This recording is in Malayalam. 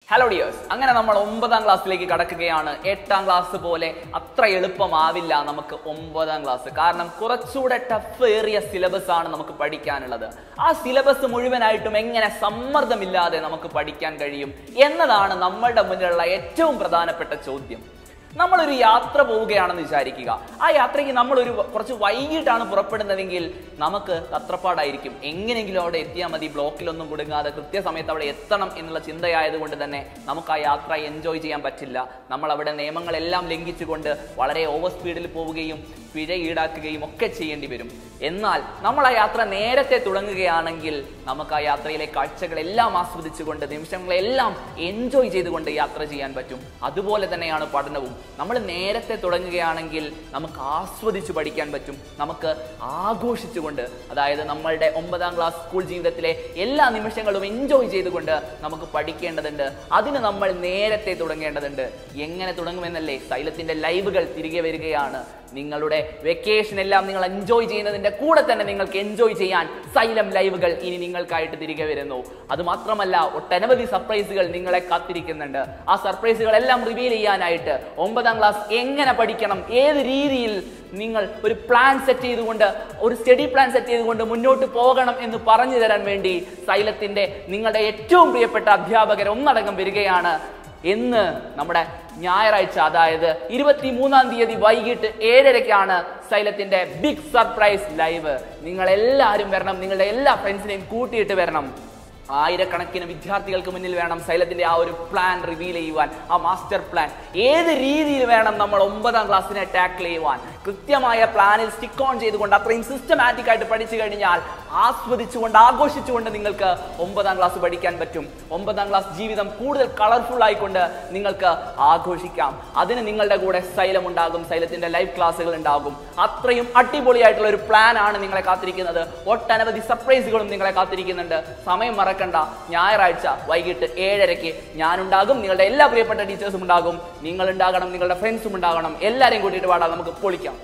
ഹലോ ഡിയേഴ്സ് അങ്ങനെ നമ്മൾ ഒമ്പതാം ക്ലാസ്സിലേക്ക് കടക്കുകയാണ് എട്ടാം ക്ലാസ് പോലെ അത്ര എളുപ്പമാവില്ല നമുക്ക് ഒമ്പതാം ക്ലാസ് കാരണം കുറച്ചുകൂടെ ടഫ് ഏറിയ സിലബസ് ആണ് നമുക്ക് പഠിക്കാനുള്ളത് ആ സിലബസ് മുഴുവനായിട്ടും എങ്ങനെ സമ്മർദ്ദമില്ലാതെ നമുക്ക് പഠിക്കാൻ കഴിയും എന്നതാണ് നമ്മളുടെ മുന്നിലുള്ള ഏറ്റവും പ്രധാനപ്പെട്ട ചോദ്യം നമ്മളൊരു യാത്ര പോവുകയാണെന്ന് വിചാരിക്കുക ആ യാത്രയ്ക്ക് നമ്മളൊരു കുറച്ച് വൈകിട്ടാണ് പുറപ്പെടുന്നതെങ്കിൽ നമുക്ക് തത്രപ്പാടായിരിക്കും എങ്ങനെയെങ്കിലും അവിടെ എത്തിയാൽ മതി ബ്ലോക്കിലൊന്നും കുടുങ്ങാതെ കൃത്യസമയത്ത് അവിടെ എത്തണം എന്നുള്ള ചിന്തയായതുകൊണ്ട് തന്നെ നമുക്ക് ആ യാത്ര എൻജോയ് ചെയ്യാൻ പറ്റില്ല നമ്മൾ അവിടെ നിയമങ്ങളെല്ലാം ലംഘിച്ചുകൊണ്ട് വളരെ ഓവർ സ്പീഡിൽ പോവുകയും പിഴ ഈടാക്കുകയും ഒക്കെ ചെയ്യേണ്ടി വരും എന്നാൽ നമ്മൾ ആ യാത്ര നേരത്തെ തുടങ്ങുകയാണെങ്കിൽ നമുക്ക് ആ യാത്രയിലെ കാഴ്ചകളെല്ലാം ആസ്വദിച്ചുകൊണ്ട് നിമിഷങ്ങളെല്ലാം എൻജോയ് ചെയ്തുകൊണ്ട് യാത്ര ചെയ്യാൻ പറ്റും അതുപോലെ തന്നെയാണ് പഠനവും നമ്മൾ നേരത്തെ തുടങ്ങുകയാണെങ്കിൽ നമുക്ക് ആസ്വദിച്ച് പഠിക്കാൻ പറ്റും നമുക്ക് ആഘോഷിച്ചുകൊണ്ട് അതായത് നമ്മളുടെ ഒമ്പതാം ക്ലാസ് സ്കൂൾ ജീവിതത്തിലെ എല്ലാ നിമിഷങ്ങളും എൻജോയ് ചെയ്തുകൊണ്ട് നമുക്ക് പഠിക്കേണ്ടതുണ്ട് അതിന് നമ്മൾ നേരത്തെ തുടങ്ങേണ്ടതുണ്ട് എങ്ങനെ തുടങ്ങുമെന്നല്ലേ സൈലത്തിന്റെ ലൈവുകൾ തിരികെ വരികയാണ് നിങ്ങളുടെ വെക്കേഷൻ എല്ലാം നിങ്ങൾ എൻജോയ് ചെയ്യുന്നതിന്റെ കൂടെ തന്നെ നിങ്ങൾക്ക് എൻജോയ് ചെയ്യാൻ സൈലം ലൈവുകൾ ഇനി നിങ്ങൾക്കായിട്ട് തിരികെ വരുന്നു അത് മാത്രമല്ല ഒട്ടനവധി സർപ്രൈസുകൾ നിങ്ങളെ കാത്തിരിക്കുന്നുണ്ട് ആ സർപ്രൈസുകളെല്ലാം റിവീൽ ചെയ്യാനായിട്ട് ഒമ്പതാം ക്ലാസ് എങ്ങനെ പഠിക്കണം ഏത് രീതിയിൽ നിങ്ങൾ ഒരു പ്ലാൻ സെറ്റ് ചെയ്തുകൊണ്ട് ഒരു സ്റ്റഡി പ്ലാൻ സെറ്റ് ചെയ്തുകൊണ്ട് മുന്നോട്ട് പോകണം എന്ന് പറഞ്ഞു തരാൻ വേണ്ടി സൈലത്തിന്റെ നിങ്ങളുടെ ഏറ്റവും പ്രിയപ്പെട്ട അധ്യാപകർ ഒന്നടങ്കം വരികയാണ് എന്ന് നമ്മുടെ ഞായറാഴ്ച അതായത് ഇരുപത്തി മൂന്നാം തീയതി വൈകിട്ട് ഏഴരയ്ക്കാണ് സൈലത്തിന്റെ ബിഗ് സർപ്രൈസ് ലൈവ് നിങ്ങൾ എല്ലാവരും വരണം നിങ്ങളുടെ എല്ലാ ഫ്രണ്ട്സിനെയും കൂട്ടിയിട്ട് വരണം ആയിരക്കണക്കിന് വിദ്യാർത്ഥികൾക്ക് മുന്നിൽ വേണം സൈലത്തിന്റെ ആ ഒരു പ്ലാൻ റിവീൽ ചെയ്യുവാൻ ആ മാസ്റ്റർ പ്ലാൻ ഏത് രീതിയിൽ വേണം നമ്മൾ ഒമ്പതാം ക്ലാസ്സിനെ ടാക്കിൾ ചെയ്യുവാൻ കൃത്യമായ പ്ലാനിൽ സ്റ്റിക്ക് ഓൺ ചെയ്തുകൊണ്ട് അത്രയും സിസ്റ്റമാറ്റിക് ആയിട്ട് പഠിച്ചു കഴിഞ്ഞാൽ ആസ്വദിച്ചുകൊണ്ട് ആഘോഷിച്ചുകൊണ്ട് നിങ്ങൾക്ക് ഒമ്പതാം ക്ലാസ് പഠിക്കാൻ പറ്റും ഒമ്പതാം ക്ലാസ് ജീവിതം കൂടുതൽ കളർഫുൾ ആയിക്കൊണ്ട് നിങ്ങൾക്ക് ആഘോഷിക്കാം അതിന് നിങ്ങളുടെ കൂടെ സൈലം ഉണ്ടാകും സൈലത്തിന്റെ ലൈവ് ക്ലാസ്സുകൾ ഉണ്ടാകും അത്രയും അടിപൊളിയായിട്ടുള്ള ഒരു പ്ലാൻ ആണ് നിങ്ങളെ കാത്തിരിക്കുന്നത് ഒട്ടനവധി സർപ്രൈസുകളും നിങ്ങളെ കാത്തിരിക്കുന്നുണ്ട് സമയം മറക്കണ്ട ഞായറാഴ്ച വൈകിട്ട് ഏഴരയ്ക്ക് ഞാനുണ്ടാകും നിങ്ങളുടെ എല്ലാ പ്രിയപ്പെട്ട ടീച്ചേഴ്സും ഉണ്ടാകും നിങ്ങൾ ഉണ്ടാകണം നിങ്ങളുടെ ഫ്രണ്ട്സും ഉണ്ടാകണം എല്ലാവരെയും കൂട്ടിയിട്ട് പാടാം നമുക്ക് പൊളിക്കാം